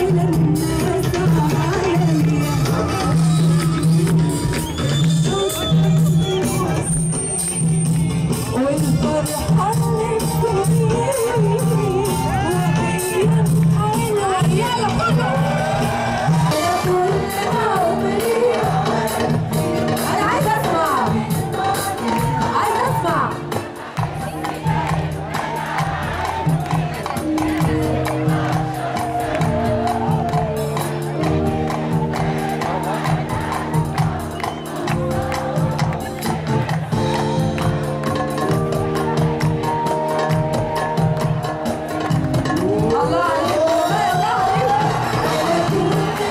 انا عايز اسمع عايز اسمع الله عليك الله عليك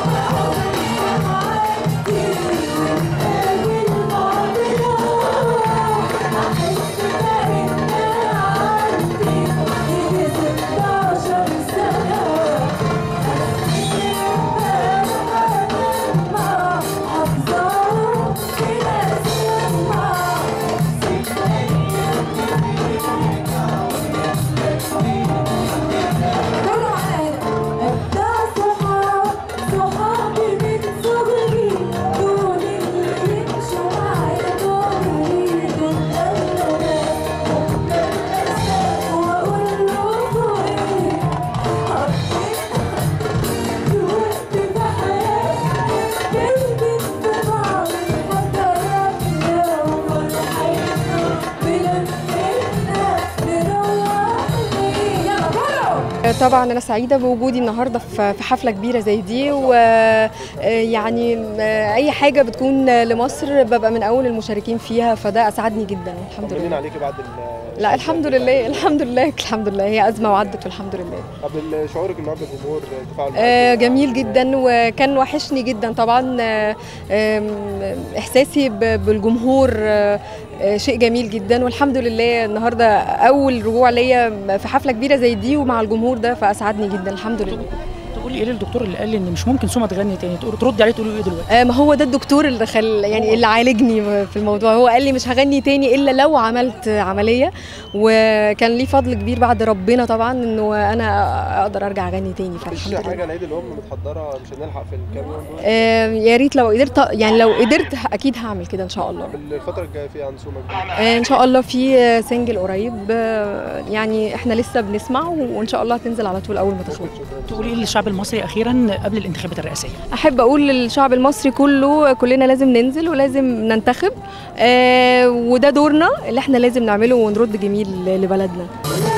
كله معايا ابدا صحاب صحابي من صغري دول اللي يمشوا معايا دوري دول واقول له دوري وقت في حياتي كلمة في بعض الفتراتنا وفرحتنا بلمتنا نروحني يلا كله طبعا انا سعيده بوجودي النهارده في في حفله كبيره زي دي ويعني اي حاجه بتكون لمصر ببقى من اول المشاركين فيها فده اسعدني جدا الحمد طمنين لله عليكي بعد ال لا الحمد لله الحمد لله الحمد لله هي ازمه وعدت والحمد لله قبل شعورك النهارده الجمهور تفاعل آه، معاكي؟ جميل جدا وكان وحشني جدا طبعا آه، آم، احساسي ب- بالجمهور آه، آه، شيء جميل جدا والحمد لله النهارده اول رجوع ليا في حفله كبيره زي دي ومع الجمهور ده فاسعدني جدا الحمد لله تقولي ايه للدكتور اللي قال لي ان مش ممكن سوما تغني تاني تقول- تردي عليه تقولي له ايه دلوقتي آه، ما هو ده الدكتور اللي خل يعني اللي عالجني في الموضوع هو قال لي مش هغني تاني الا لو عملت عمليه وكان ليه فضل كبير بعد ربنا طبعا انه انا اقدر ارجع اغني تاني مفيش فالحمد لله حاجه العيد الام متحضره مش هنلحق في الكام يوم دول آه، يا ريت لو قدرت يعني لو قدرت اكيد هعمل كده ان شاء الله الفتره الجايه في عن سوما جديد آه، ان شاء الله في آه، سنجل قريب آه، يعني احنا لسه بنسمع وان شاء الله هتنزل على طول اول ما تخرج تقولي ايه للشعب المصري اخيرا قبل الانتخابات الرئاسيه احب اقول للشعب المصري كله كلنا لازم ننزل ولازم ننتخب آه، وده دورنا اللي احنا لازم نعمله ونرد جميل لبلدنا